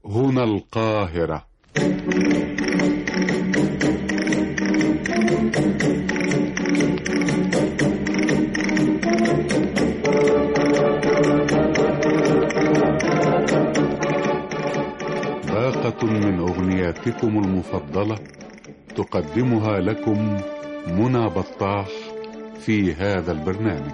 هنا القاهرة باقة من أغنياتكم المفضلة تقدمها لكم منى بطاح في هذا البرنامج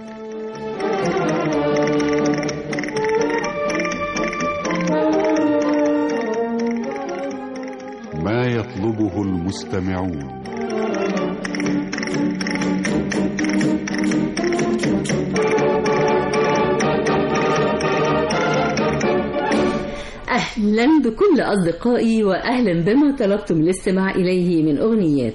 ما يطلبه المستمعون أهلا بكل أصدقائي وأهلا بما طلبتم الاستماع إليه من أغنيات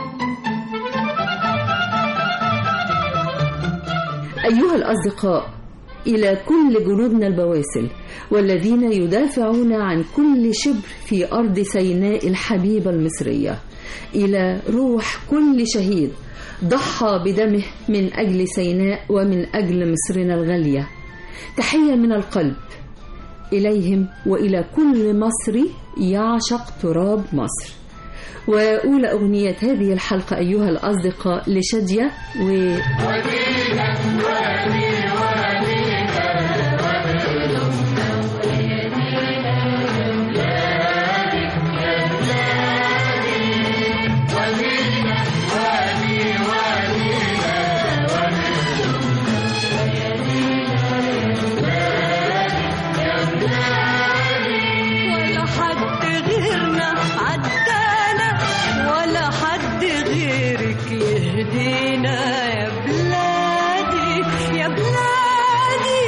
أيها الأصدقاء إلى كل جنودنا البواسل والذين يدافعون عن كل شبر في أرض سيناء الحبيبة المصرية إلى روح كل شهيد ضحى بدمه من أجل سيناء ومن أجل مصرنا الغالية تحية من القلب إليهم وإلى كل مصري يعشق تراب مصر وأولى أغنية هذه الحلقة أيها الأصدقاء لشادية و... ولا حد غيرنا عدانا ولا حد غيرك يهدينا يا بلادي يا بلادي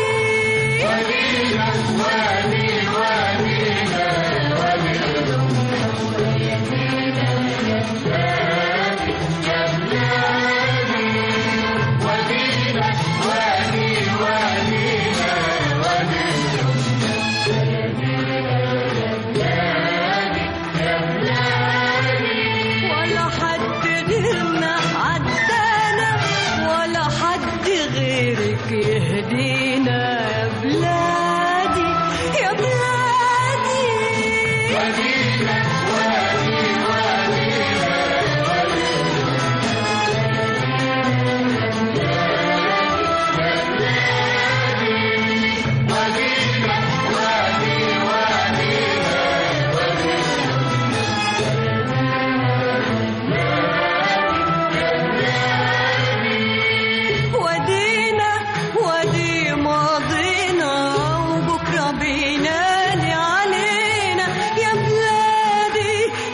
ولا حد غيرنا عدانا ولا حد غيرك يهدينا يا بلادي يا بلادي ودينا ودي ماضينا وبكرة بينادي علينا يا بلادي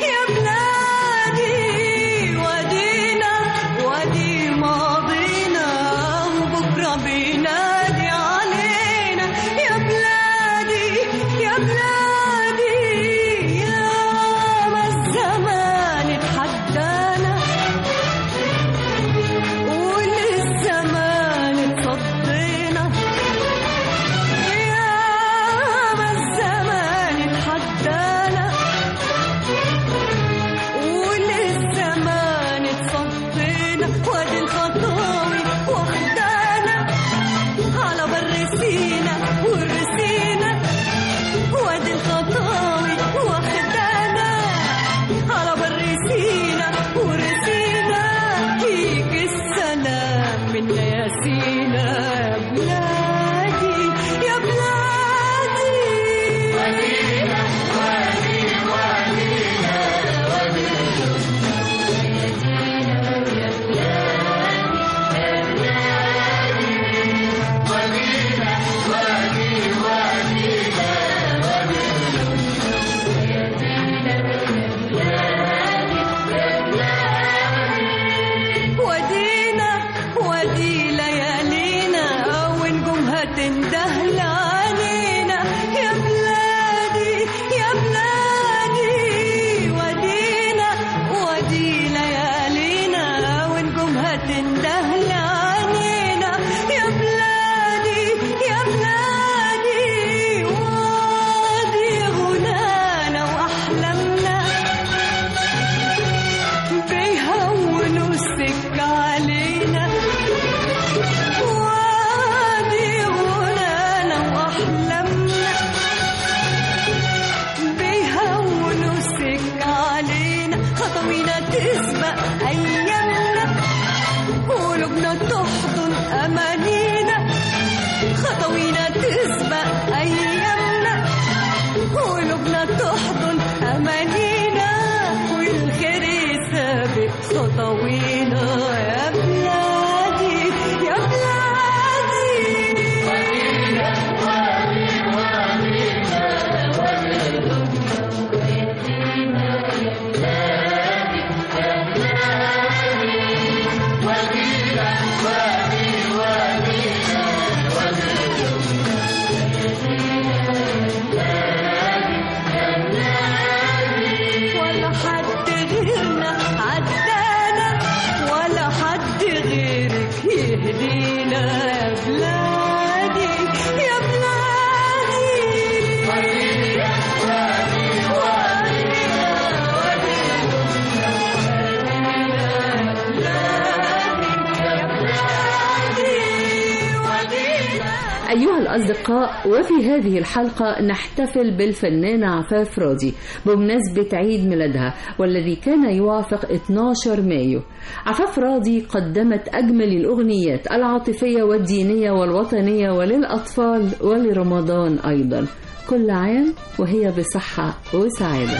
أيها الأصدقاء وفي هذه الحلقة نحتفل بالفنانة عفاف راضي بمناسبة عيد ميلادها والذي كان يوافق 12 مايو عفاف راضي قدمت أجمل الأغنيات العاطفية والدينية والوطنية وللأطفال ولرمضان أيضا كل عام وهي بصحة وسعادة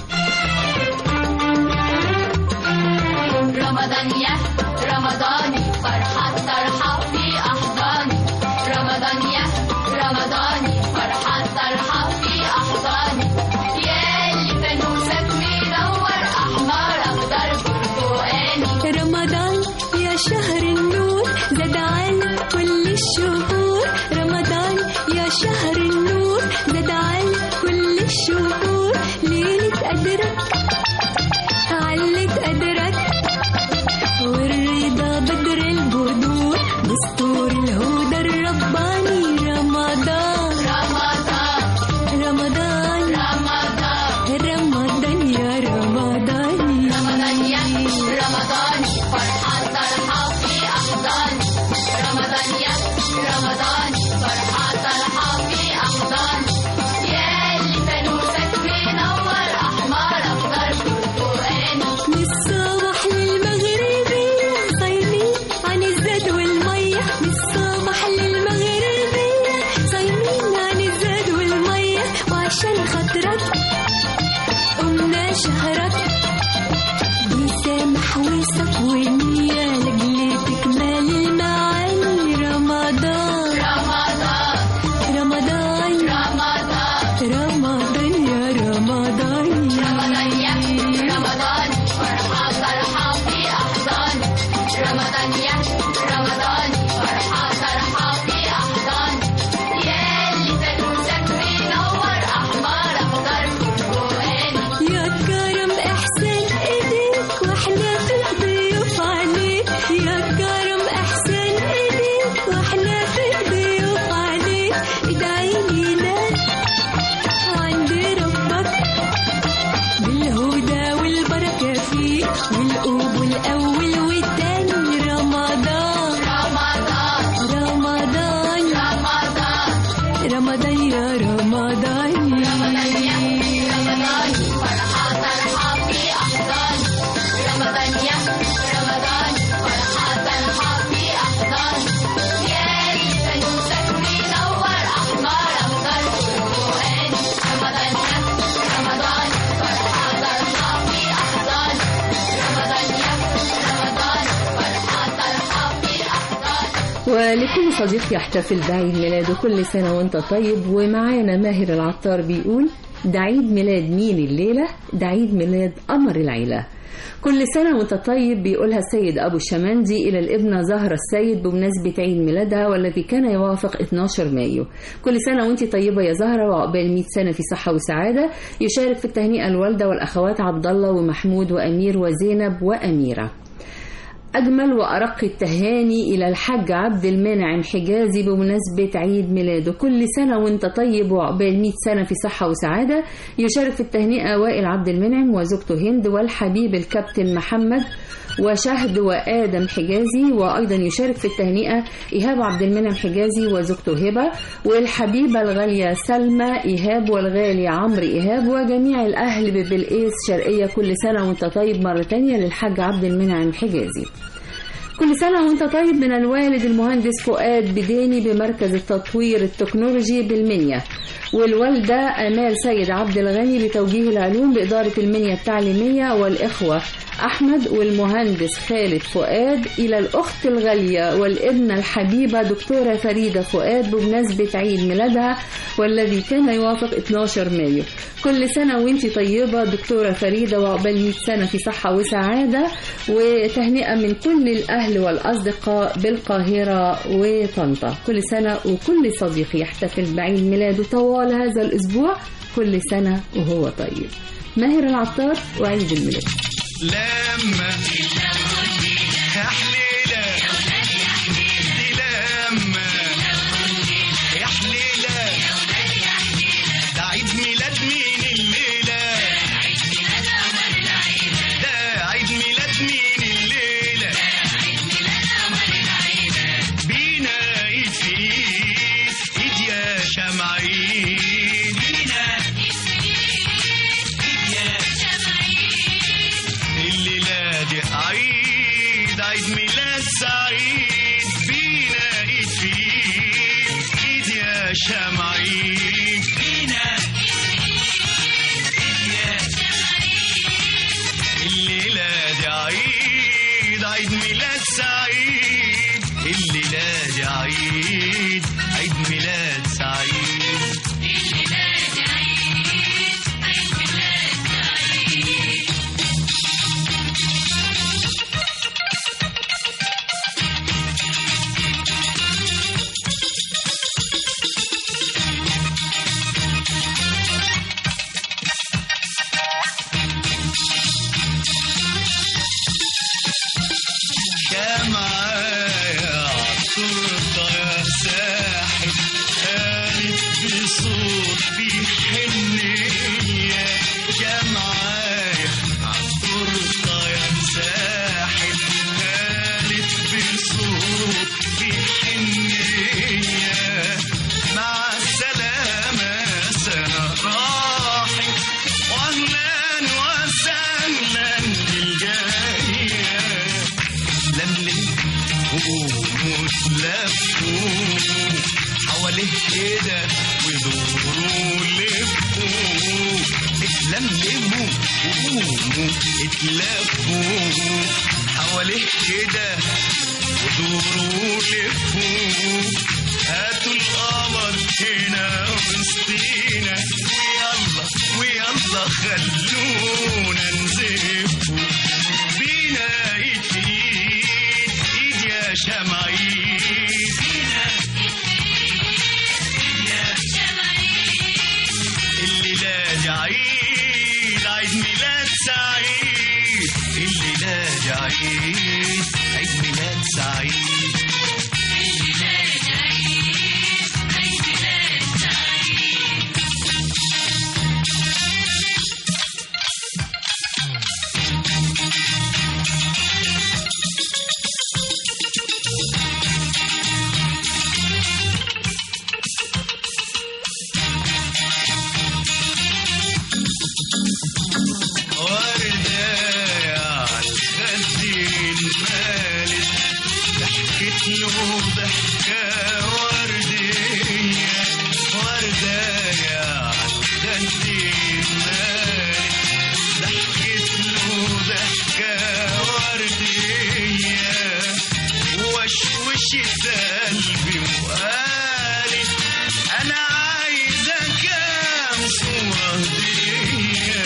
رمضان يا رمضاني فرحة طرحة في أحضاني رمضان يا رمضاني فرحة طرحة في أحضاني يا اللي فانوسك منور أحمر أخضر برتقاني رمضان يا شهر النور زاد على كل الشهور رمضان يا شهر النور زاد على كل الشهور ليلة قدرك علت قدرك والرضا بدر البدور دستور الهدى الرباني رمضان رمضان رمضان رمضان رمضان يا رمضان رمضان يا رمضان فرحة طرحة في أحضاني رمضان يا رمضان فرحة طرحة في أحضاني يا اللي فانوسك منور أحمر أخضر برتقاني من الصبح للمغربية صايمين عن الزاد والمية من الصبح للمغربية صايمين عن الزاد والمية وعشان خاطرك قمنا شهرك بيسامح ويسك ونية لأجل تكمال المعاني رمضان رمضان رمضان رمضان رمضان يا رمضان رمضان يا رمضان فرحة طرحة في أحضاني رمضان يا رمضان فرحة طرحة في أحضاني يا اللي فانوسك منور أحمر أخضر برتقاني يا كرم احسان ايديك واحنا في الضيوف عليك يا كرم احسان ايديك واحنا في الضيوف عليك ادعي لنا عند ربك بالهدى والبركة فيك والقبول الأول والتاني رمضان رمضان رمضان رمضان رمضان يا رمضان رمضان يا رمضان فرحة طرحة في أحضاني رمضان يا رمضان فرحة طرحة في أحضاني يا اللي فانوسك منور أحمر أخضر برتقاني رمضان يا رمضان فرحة طرحة في أحضاني رمضان يا رمضان فرحة طرحة في أحضاني ولكل صديق يحتفل بعيد ميلاده كل سنة وانت طيب ومعانا ماهر العطار بيقول ده عيد ميلاد مين الليلة ده عيد ميلاد قمر العيلة كل سنة وانت طيب بيقولها السيد أبو الشمندي إلى الابنة زهرة السيد بمناسبة عيد ميلادها والذي كان يوافق 12 مايو كل سنة وانت طيبة يا زهرة وعقبال 100 سنة في صحة وسعادة يشارك في التهنئة الوالدة والأخوات عبد الله ومحمود وأمير وزينب وأميرة أجمل وأرق التهاني إلى الحاج عبد المنعم حجازي بمناسبة عيد ميلاده كل سنة وانت طيب وعقبال 100 سنة في صحة وسعادة يشارك في التهنئة وائل عبد المنعم وزوجته هند والحبيب الكابتن محمد وشهد وآدم حجازي وأيضا يشارك في التهنئة إيهاب عبد المنعم حجازي وزوجته هبة والحبيبة الغالية سلمى إيهاب والغالي عمرو إيهاب وجميع الأهل ببلقيس شرقية كل سنة وانت طيب مرة تانية للحاج عبد المنعم حجازي كل سنة وانت طيب من الوالد المهندس فؤاد بديني بمركز التطوير التكنولوجي بالمنيا والوالدة أمال سيد عبد الغني بتوجيه العلوم بإدارة المنيا التعليمية والإخوة أحمد والمهندس خالد فؤاد إلى الأخت الغالية والابنة الحبيبة دكتورة فريدة فؤاد بمناسبة عيد ميلادها والذي كان يوافق 12 مايو كل سنة وانت طيبة دكتورة فريدة وعقبال 100 سنة في صحة وسعادة وتهنئة من كل الأهل والأصدقاء بالقاهرة وطنطا كل سنة وكل صديق يحتفل بعيد ميلاده طوال هذا الأسبوع كل سنة وهو طيب ماهر العطار وعيد الميلاد لما يا حليلة دي لما يا حليلة ده عيد ميلاد مين الليلة ده عيد ميلاد مين الليلة بينا يفيد عيد عيد ميلاد سعيد معايا عالتورته يا ساحب قالت بصوت في حنية يا معايا عالتورته يا ساحب قالت بصوت في حنية مع السلامة سنة راحت واهلا وسهلا بالجاية لملم وتلفوا حواليه كده ودوروا لفوا اتلملموا وقوموا اتلفوا حواليه كده ودوروا لفوا هاتوا القمر هنا وسطينا ويلا ويلا خلونا نزفوا بينا ايد في ايد ايد يا شمعين الليلة دي عيد عيد ميلاد سعيد الليلة دي عيد عيد ميلاد سعيد وردة عالخدين مالت ضحكت له ضحكة وردية وردة عالخدين مالت ضحكت له ضحكة وردية وشوشت قلبي وقالت أنا عايزة كام صورة هدية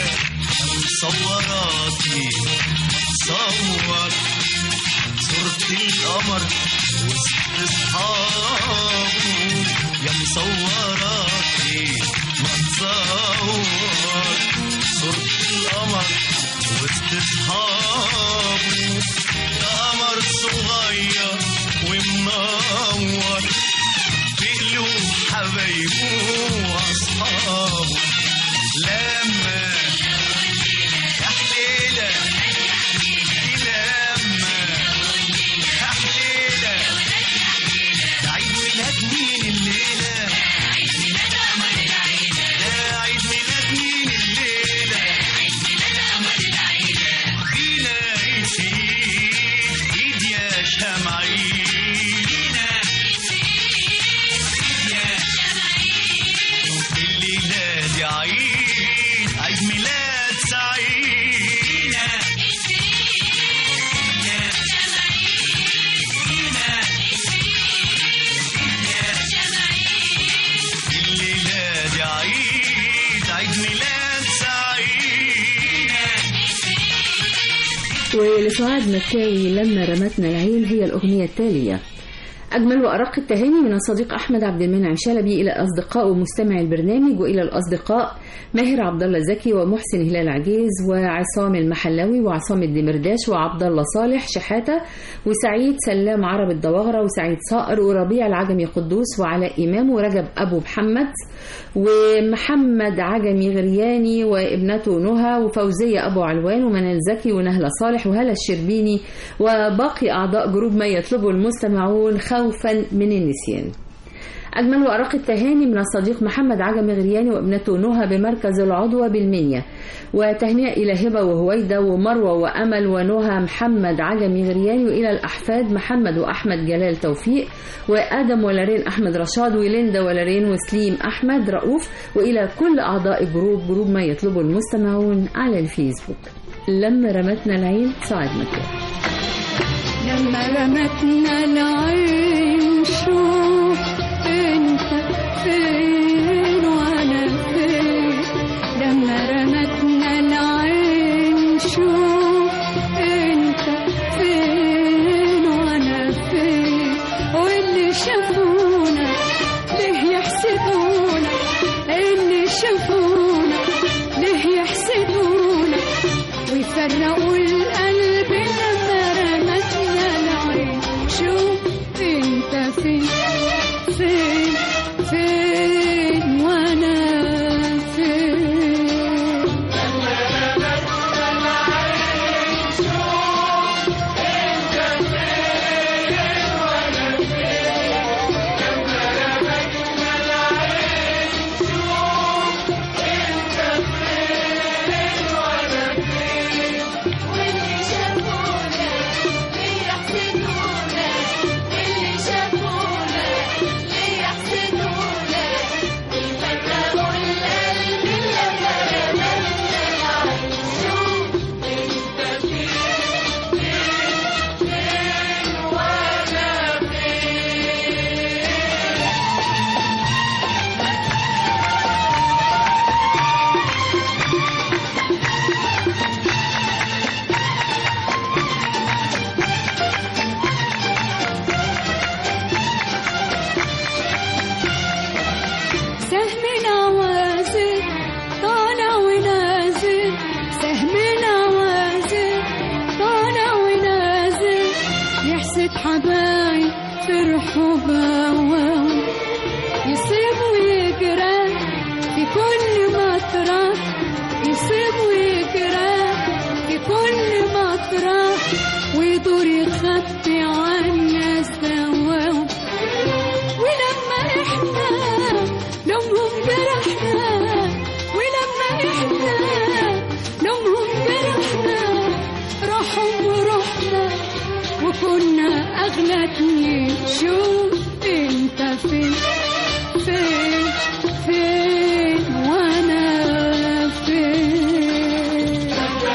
صوراتي صور صورة القمر وسط اصحابه يا مصوراتي ما تصور صورة القمر وسط اصحابه قمر صغير ومنور في قلوب حبايبه واصحابه لما يا حليلة لما يا حليلة ده عيد ميلاد مين الليلة ده عيد ميلاد مين الليلة فينا ايد في ايد ايد يا شمعين الليلة دي عيد عيد ميلاد سعيد الليلة دي عيد عيد ميلاد سعيد ولسعاد مكاوي لما رمتنا العين هي الأغنية التالية أجمل وأرق التهاني من الصديق أحمد عبد المنعم شلبي إلى أصدقاء ومستمعي البرنامج وإلى الأصدقاء ماهر عبد الله زكي ومحسن هلال عجيز وعصام المحلاوي وعصام الدمرداش وعبد الله صالح شحاتة وسعيد سلام عرب الدواغرة وسعيد صقر وربيع العجمي قدوس وعلاء إمام ورجب أبو محمد ومحمد عجمي غرياني وابنته نهى وفوزية أبو علوان ومنال زكي ونهلة صالح وهلا الشربيني وباقي أعضاء جروب ما يطلبه المستمعون خوفا من النسيان أجمل وأرق التهاني من الصديق محمد عجمي غرياني وابنته نهى بمركز العضوة بالمنيا وتهنئة إلى هبة وهويدة ومروة وأمل ونهى محمد عجمي غرياني وإلى الأحفاد محمد وأحمد جلال توفيق وآدم ولارين أحمد رشاد وليندا ولارين وسليم أحمد رؤوف وإلى كل أعضاء جروب جروب ما يطلبه المستمعون على الفيسبوك لما رمتنا العين سعد مكان لما رمتنا العين شوف انت فين وانا فين لما رمتنا العين شوف انت فين وانا فين واللي شافونا ليه يحسدونا اللي شافونا ليه يحسدونا ويفرقوا القلب لما رمتنا العين شوف انت فين فين فين وانا فين واللي شافونا ليه يحسدونا اللي شافونا ليه يحسدونا ويفرقوا القلب لما رمتنا العين شوف انت فين فين فين وانا فين سهمنا وازن طالع ونازل سهمنا وازن طالع ونازل يحسد حبايب فرحوا بواو يصيب ويجرى في كل مطرح يصيب ويجرى في كل مطرح ويدور يخبي عنا سواو ولما احنا لومهم جرحنا ولما احنا لومهم جرحنا راحوا ورحنا وكنا اغلى اتنين شوف انت فين فين فين وانا فين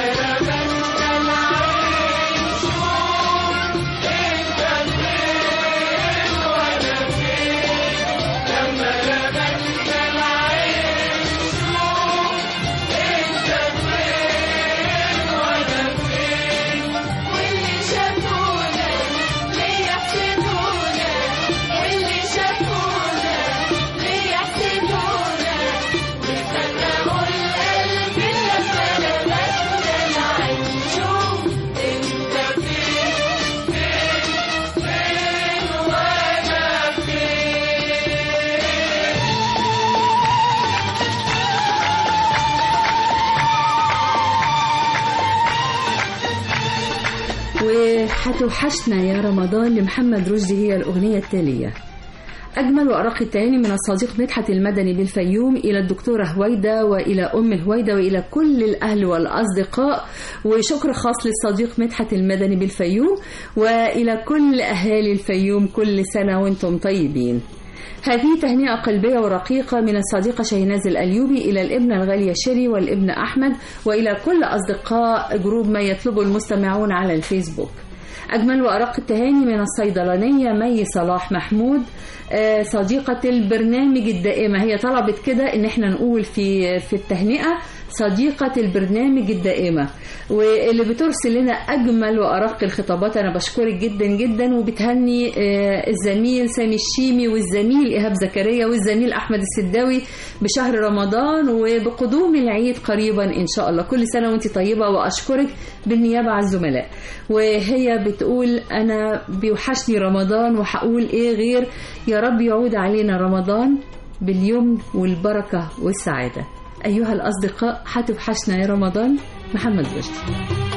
واللي شافونا ليه يحسدونا اللي شافونا ليه يحسدونا ويفرقوا القلب لما لمسنا العين شوف انت فين فين فين وانا فين وهتوحشنا يا رمضان لمحمد رشدي هي الأغنية التالية أجمل وأرق التهاني من الصديق مدحت المدني بالفيوم إلى الدكتورة هويدة وإلى أم هويدة وإلى كل الأهل والأصدقاء وشكر خاص للصديق مدحت المدني بالفيوم وإلى كل أهالي الفيوم كل سنة وأنتم طيبين هذه تهنئة قلبية ورقيقة من الصديقة شيناز الأليوبي إلى الابنة الغالية شيري والابن أحمد وإلى كل أصدقاء جروب ما يطلبه المستمعون على الفيسبوك أجمل وأرق التهاني من الصيدلانية مي صلاح محمود آه، صديقة البرنامج الدائمة هي طلبت كده إن احنا نقول في في التهنئة صديقة البرنامج الدائمة واللي بترسل لنا أجمل وأرق الخطابات أنا بشكرك جدا جدا وبتهني آه، الزميل سامي الشيمي والزميل إيهاب زكريا والزميل أحمد السداوي بشهر رمضان وبقدوم العيد قريبا إن شاء الله كل سنة وأنت طيبة وأشكرك بالنيابة على الزملاء وهي بتقول أنا بيوحشني رمضان وهقول إيه غير يا رب يعود علينا رمضان باليمن والبركة والسعادة أيها الأصدقاء هتوحشنا يا رمضان محمد رشدي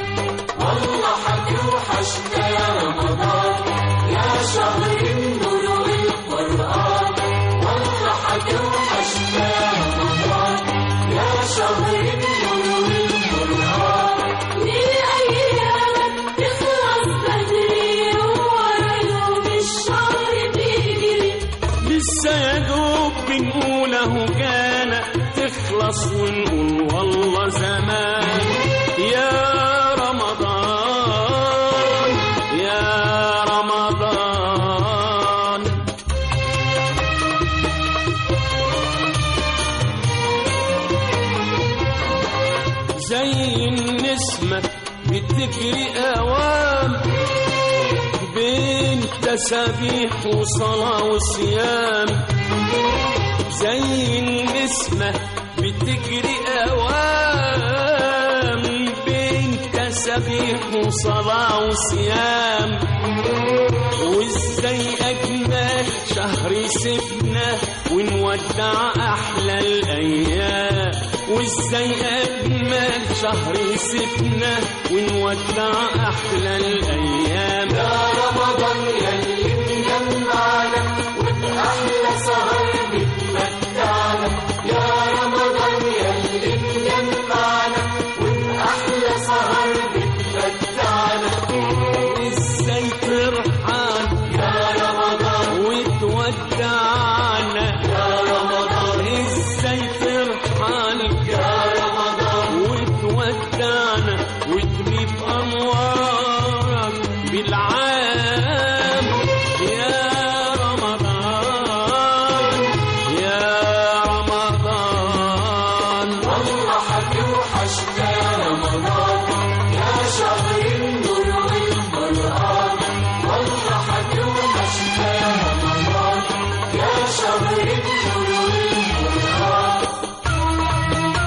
ليه أيامك تخلص بدري ورا يوم الشهر بيجري لسه يا دوب بنقول اهو كان تخلص ونقول والله زمان يا رمضان يا رمضان زي النسمة بتجري أوام بين تسابيح وصلاة وصيام زي النسمة بتجري أوام بين تسابيح وصلاة وصيام وازاي أجمل شهر سبنا ونودع أحلى الأيام وازاي أجمل شهر سبنا ونودع أحلى الأيام يا رمضان يا اللي مجمعنا وبأحلى سهر بتمتعنا يا رمضان يا اللي مجمعنا وبأحلى سهر بتمتعنا ازاي فرحان يا رمضان وتودعنا يا رمضان ازاي فرحان يا رمضان وتودعنا وتغيب انوارك بالعام يا رمضان يا رمضان والله حتوحشنا يا رمضان يا شهر النور والقرآن والله حتوحشنا يا رمضان يا شهر النور والقرآن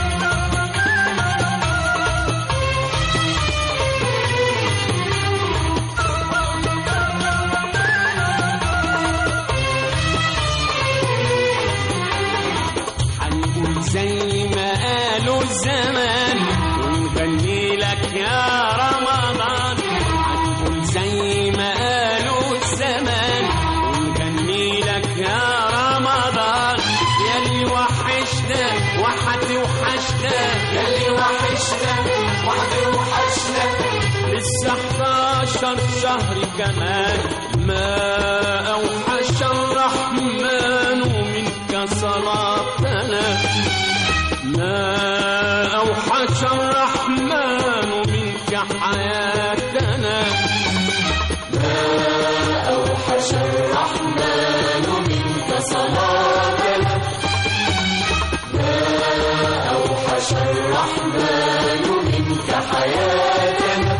هنقول زي ما قالوا الزمان ونغني لك يا رمضان هنقول زي ما قالوا الزمان ونغني لك يا رمضان ياللي وحشنا وحدي وحشنا ياللي وحشنا وحدي وحشنا لسه 11 شهر كمان ما أوحش الرحمن منك صلاتنا ما أوحش الرحمن منك حياتنا ما أوحش الرحمن منك صلاتنا ما أوحش الرحمن منك حياتنا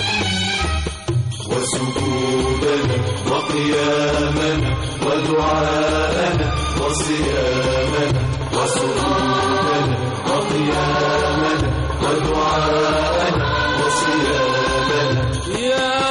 وسجودنا وقيامنا ودعاءنا وصيامنا وسجودنا وقيامنا ودعاءنا وصيامنا يا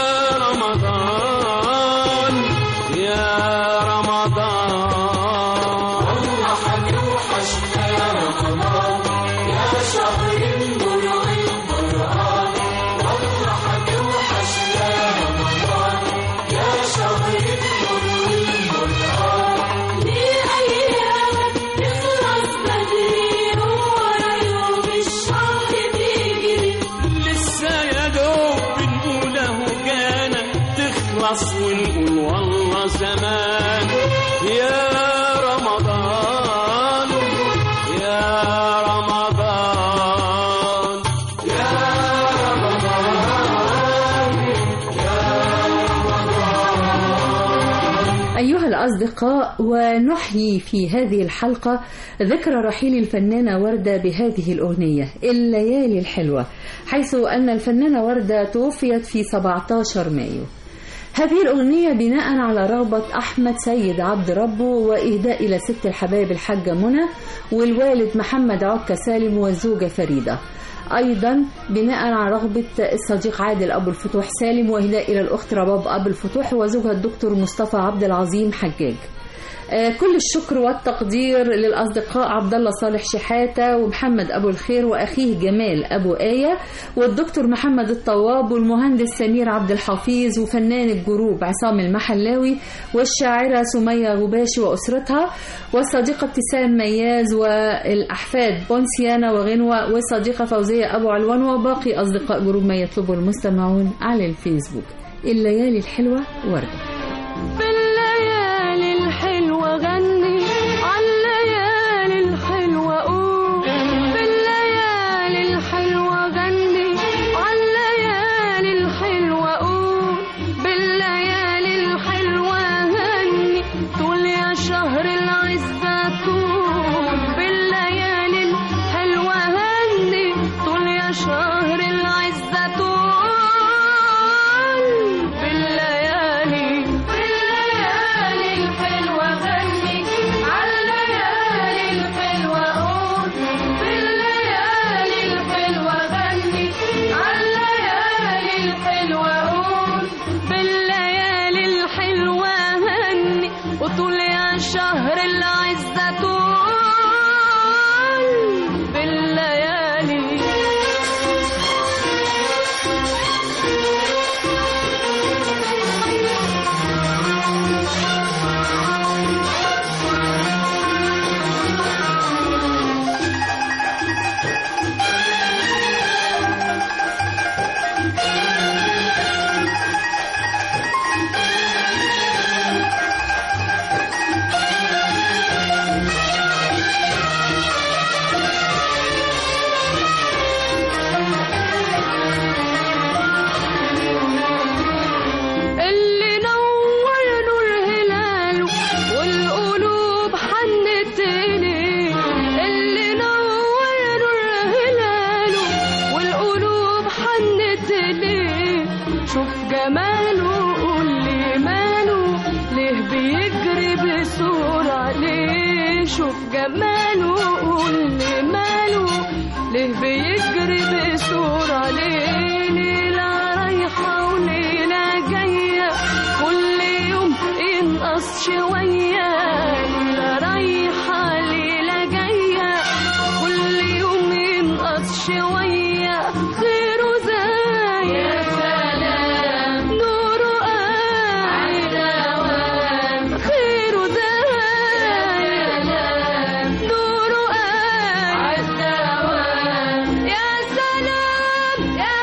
رمضان يا رمضان والله حنوحشنا يا رمضان يا شهر النور والقرآن والله حنوحشنا يا رمضان يا شهر النور والقرآن ليه أيامك تخلص بدري ورا يوم الشهر بيجري لسه يا دوب بنقول اهو كان تخلص ونقول والله زمان يا رمضان يا رمضان يا أيها الأصدقاء ونحيي في هذه الحلقة ذكرى رحيل الفنانة وردة بهذه الأغنية الليالي الحلوة حيث أن الفنانة وردة توفيت في 17 مايو هذه الأغنية بناء على رغبة أحمد سيد عبد ربه وإهداء إلى ست الحبايب الحاجة منى والوالد محمد عكا سالم والزوجة فريدة أيضا بناء على رغبة الصديق عادل أبو الفتوح سالم وإهداء إلى الأخت رباب أبو الفتوح وزوجها الدكتور مصطفى عبد العظيم حجاج آه، كل الشكر والتقدير للأصدقاء عبد الله صالح شحاتة ومحمد أبو الخير وأخيه جمال أبو آية والدكتور محمد الطواب والمهندس سمير عبد الحفيظ وفنان الجروب عصام المحلاوي والشاعرة سمية غباشي وأسرتها والصديقة ابتسام مياز والأحفاد بونسيانا وغنوة والصديقة فوزية أبو علوان وباقي أصدقاء جروب ما يطلبه المستمعون على الفيسبوك الليالي الحلوة وردة بالليالي الحلوة غني عالليالي الحلوة قول بالليالي الحلوة غني عالليالي الحلوة قول بالليالي الحلوة غني طول يا شهر العزة طول بالليالي الحلوة غني طول يا شهر العزة طول بالليالي بالليالي الحلوة غني عالليالي الحلوة قول بالليالي الحلوة غني عالليالي الحلوة قول بالليالي الحلوة هني وطول يا شهر العزة طول بالليالي اللي نور نور هلاله والقلوب حنت إليه اللي نور نور هلاله والقلوب حنت إليه شوف جماله قول لي ماله ليه بيجري بسرعة ليه شوف جماله قول لي ماله ليه بيجري بسرعة ليه ليلة رايحة وليلة جاية كل يوم ينقص شوية ليلة رايحة ليلة جاية كل يوم ينقص شوية خيره زايد يا سلام نوره قايد خيره زايد نوره قايد يا سلام يا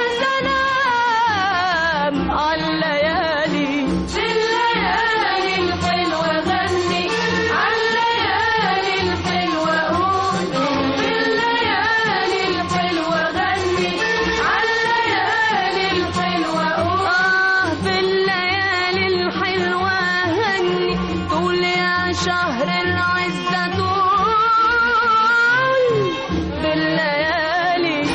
سلام عالليالي بالليالي الحلوة غني عالليالي الحلوة قول بالليالي الحلوة غني عالليالي الحلوة قول آه بالليالي الحلوة هني طول يا شهر العزة طول بالليالي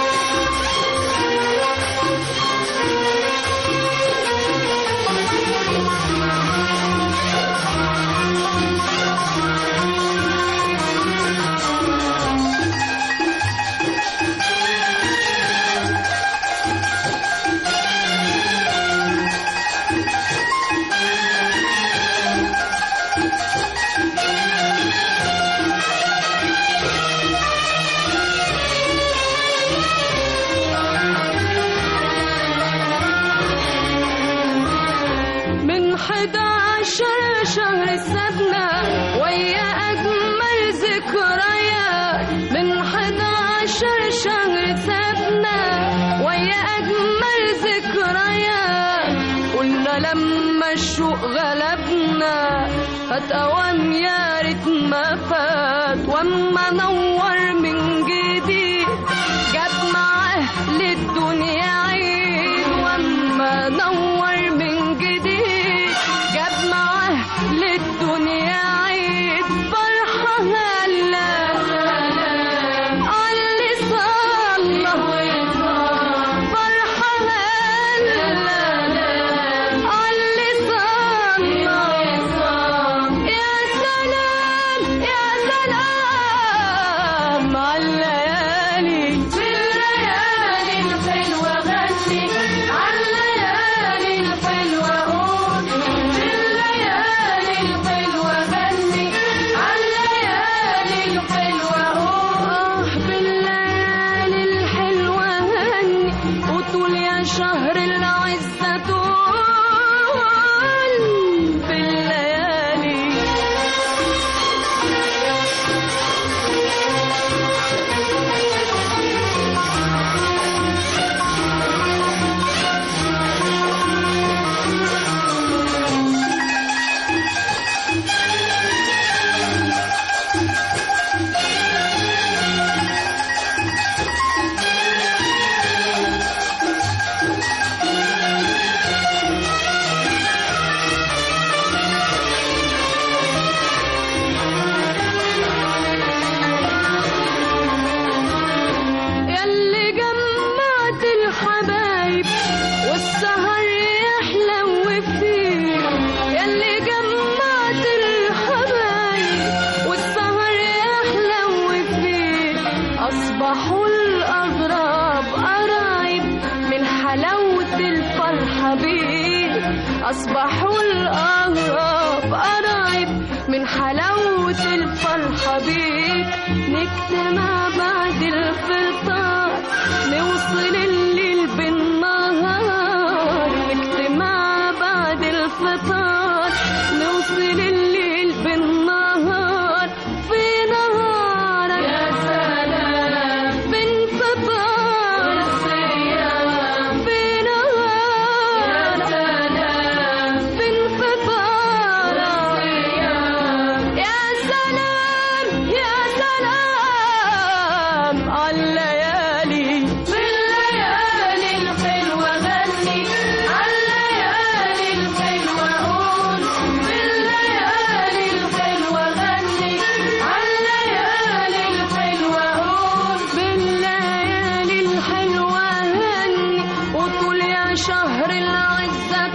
من حداشر شهر سبنا ويا أجمل ذكريات من حداشر شهر سبنا ويا أجمل ذكريات قلنا لما الشوق غلبنا فات أوان يا ريت ما فات واما نور من جديد جاب معاه للدنيا عيد واما نور من جديد جاب معاه للدنيا عيد فرحة هلا علي صلى فرحة هلا علي صلى يا سلام يا سلام عالليالي بالليالي الحلوة غني عالليالي الحلوة قول بالليالي الحلوة غني عالليالي الحلوة قول آه بالليالي الحلوة غني وطول يا شهر العزة طول بالليالي أصبحوا الأغراب قرايب من حلاوة الفرحة بيك نجتمع بعد الفطار نوصل الليل بالنهار نجتمع بعد الفطار نوصل الليل بالنهار في نهارك يا سلام بانفطار الصيام في نهارك يا سلام بانفطار الصيام يا سلام يا سلام عالليالي في الليالي الحلوة غني عالليالي الحلوة قول في الليالي الحلوة غني عالليالي الحلوة قول بالليالي الحلوة هني وطول يا شهر العزة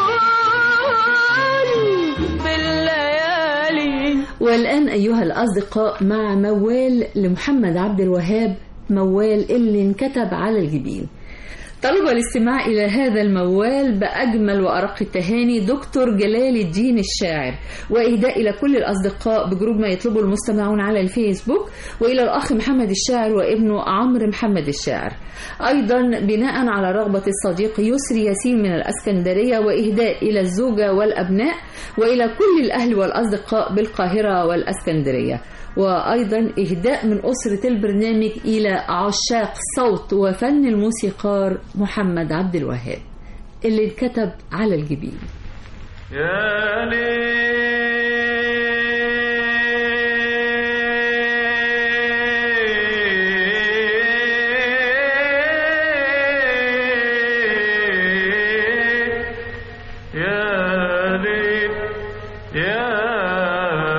طول بالليالي والآن أيها الأصدقاء مع موال لمحمد عبد الوهاب موال اللي انكتب على الجبين طلب الاستماع إلى هذا الموال بأجمل وأرق التهاني دكتور جلال الدين الشاعر وإهداء إلى كل الأصدقاء بجروب ما يطلبه المستمعون على الفيسبوك وإلى الأخ محمد الشاعر وابنه عمرو محمد الشاعر أيضا بناء على رغبة الصديق يسري ياسين من الأسكندرية وإهداء إلى الزوجة والأبناء وإلى كل الأهل والأصدقاء بالقاهرة والأسكندرية وأيضا إهداء من أسرة البرنامج إلى عشاق صوت وفن الموسيقار محمد عبد الوهاب اللي انكتب على الجبين يا ليل يا ليل يا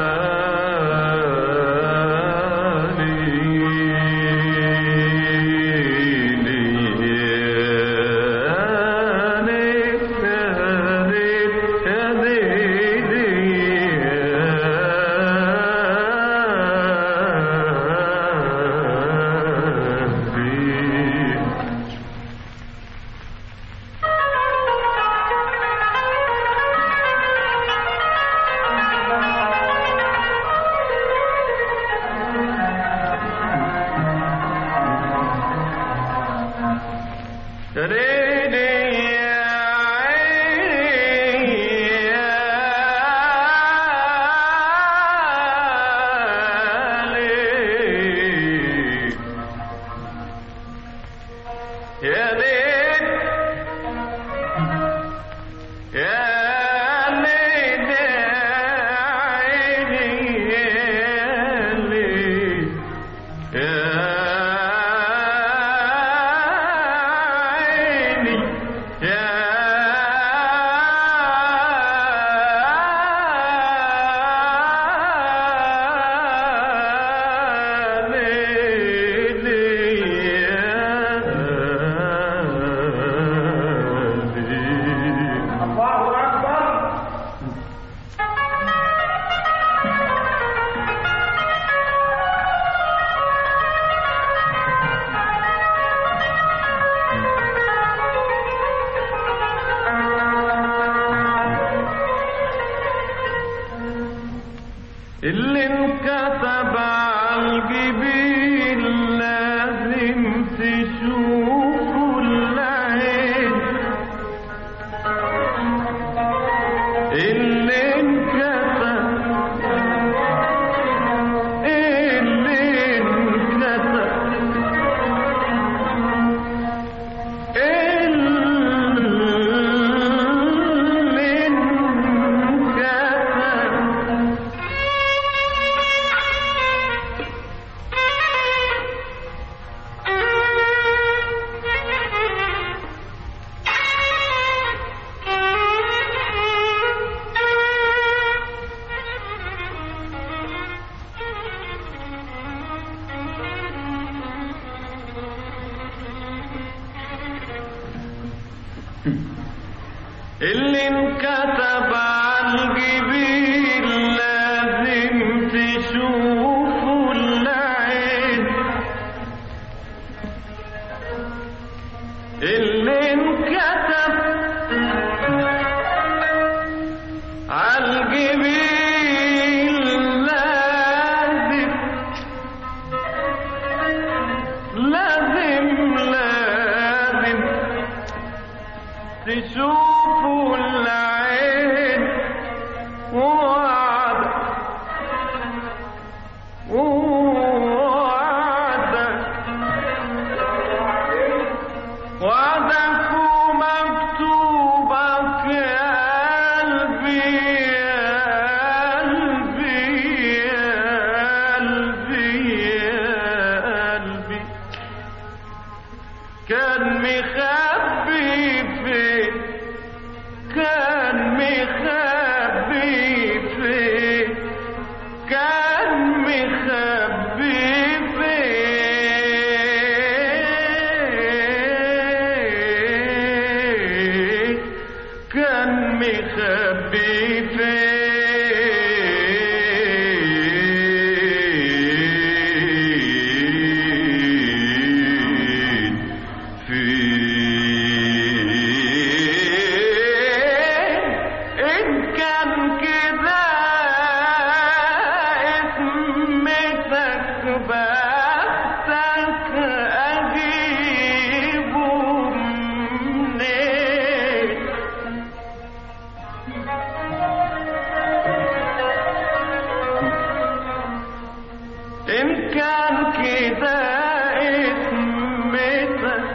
يا ليل يا ليل عيني يا ليل يا عيني يا ليل يا الله أكبر اللي انكتب عالجبين لازم تشوفه العين اللي انكتب اللي انكتب اللي انكتب اللي انكتب عالجبين لازم تشوفه العين اللي انكتب تشوفوا العين وعد وعدك وعدك ومكتوبك يا قلبي يا قلبي يا قلبي يا قلبي كان مخبي فين كان مخبي فين كان مخبي فين كان مخبي فين فين إن كان كده اسمتك بختك أجيبه منين إن كان كده اسمتك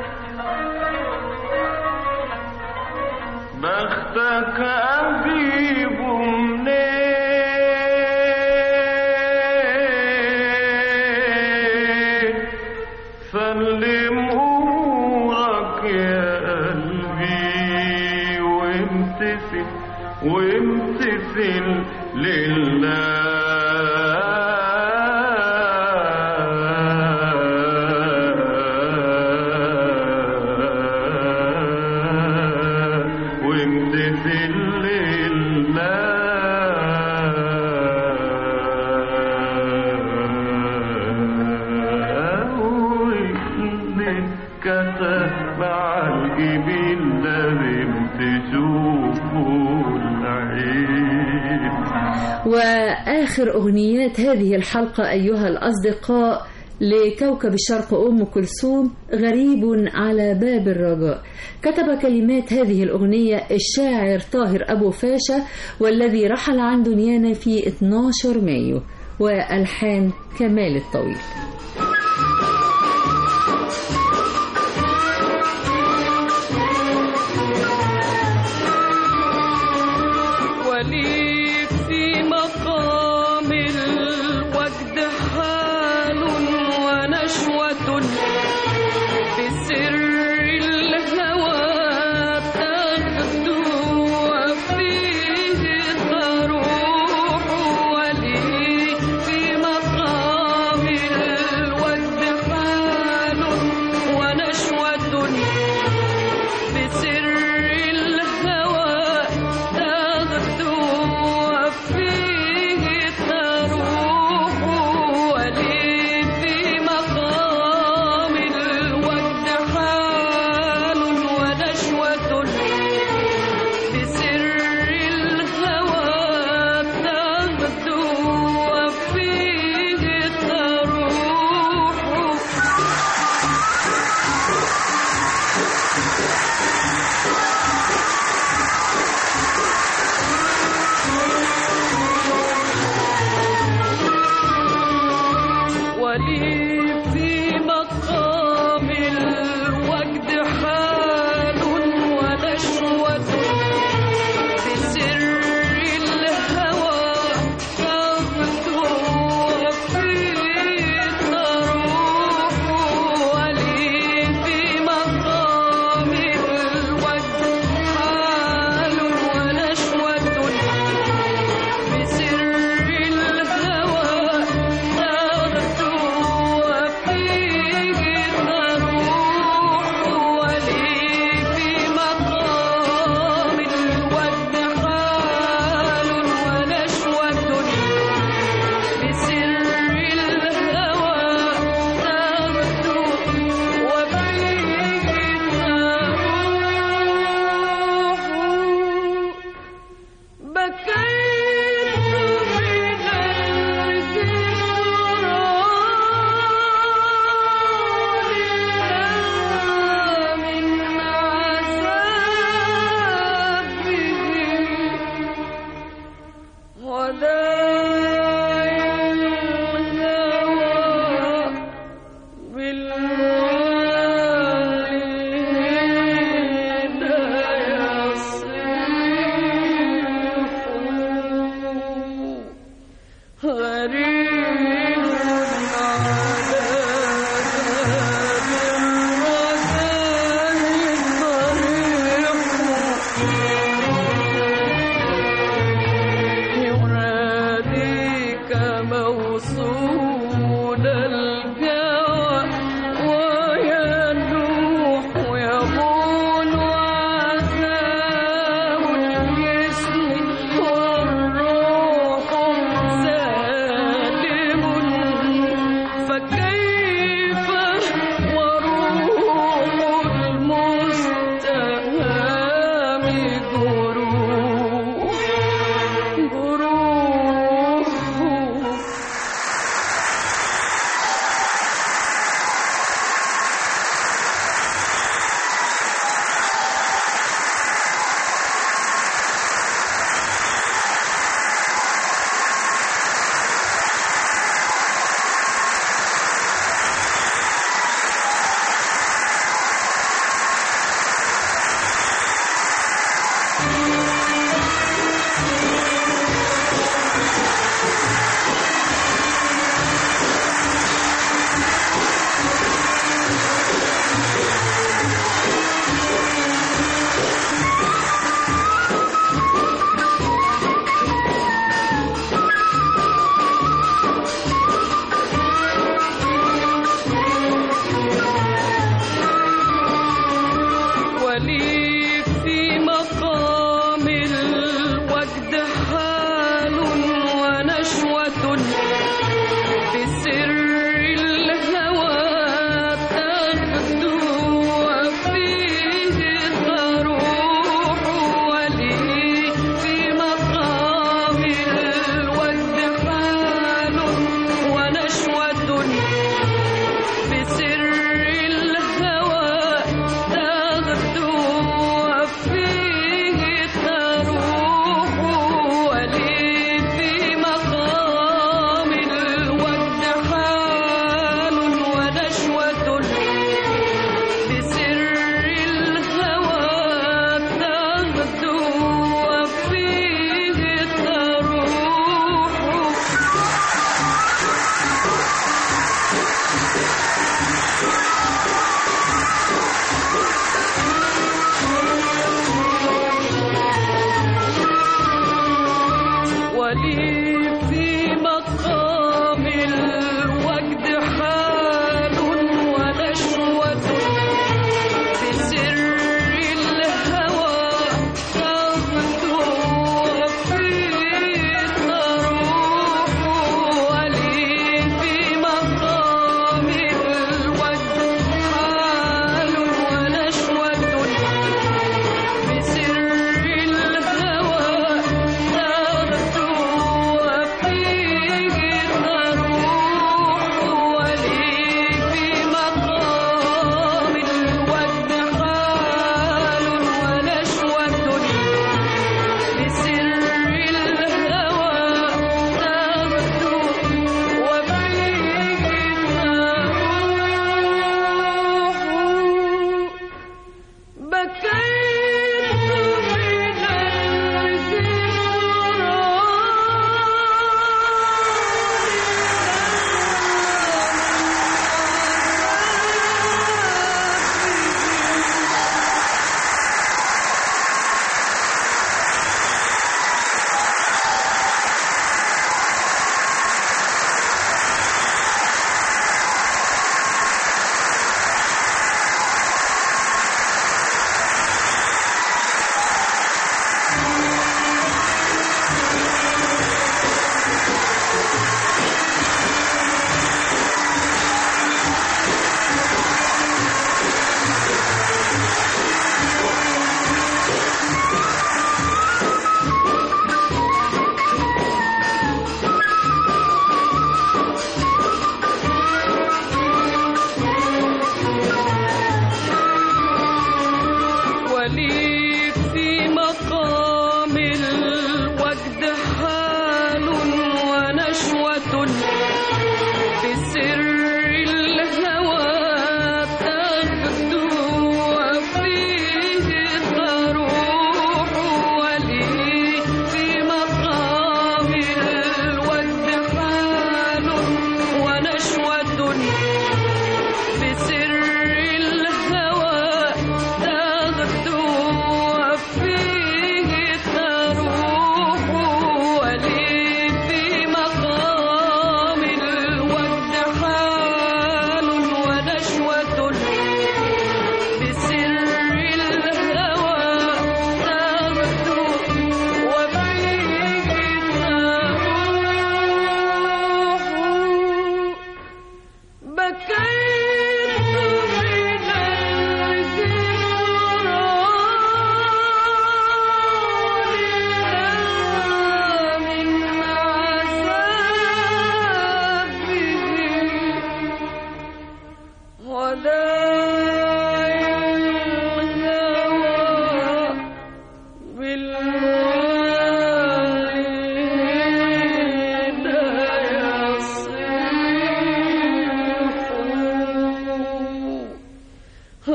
بختك أجيبه منين سلم أمورك يا قلبي وامتثل وامتثل لله وامتثل لله واللي كتب على الجبين لازم تشوفه العين وآخر أغنيات هذه الحلقة أيها الأصدقاء لكوكب الشرق أم كلثوم غريب على باب الرجاء كتب كلمات هذه الأغنية الشاعر طاهر أبو فاشا والذي رحل عن دنيانا في 12 مايو وألحان كمال الطويل وليك في مقام الوجد حال ونشوة بسر الهوى تغدو وفيه تروح وليك في مقام الوجد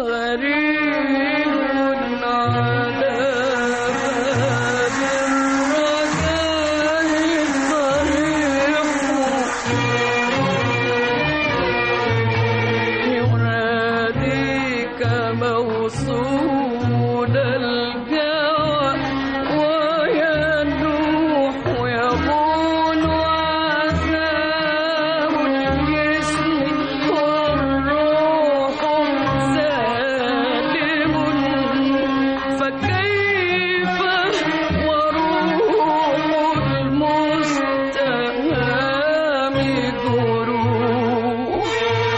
غريب على باب الرجاء صريح يناديك موصول الجوى وينوح يبون عذاب الجسم والروح سالم فكيف وروح المستهام جروح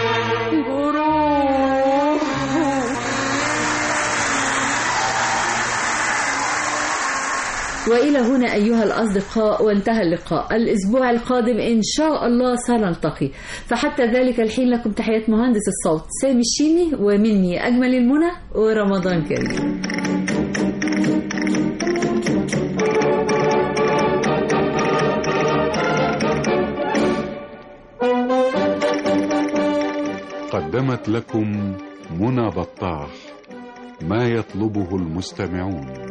جروح وإلى هنا أيها الأصدقاء وانتهى اللقاء الأسبوع القادم إن شاء الله سنلتقي فحتى ذلك الحين لكم تحيات مهندس الصوت سامي الشيمي ومني أجمل المنى ورمضان كريم قدمت لكم منى بطاح ما يطلبه المستمعون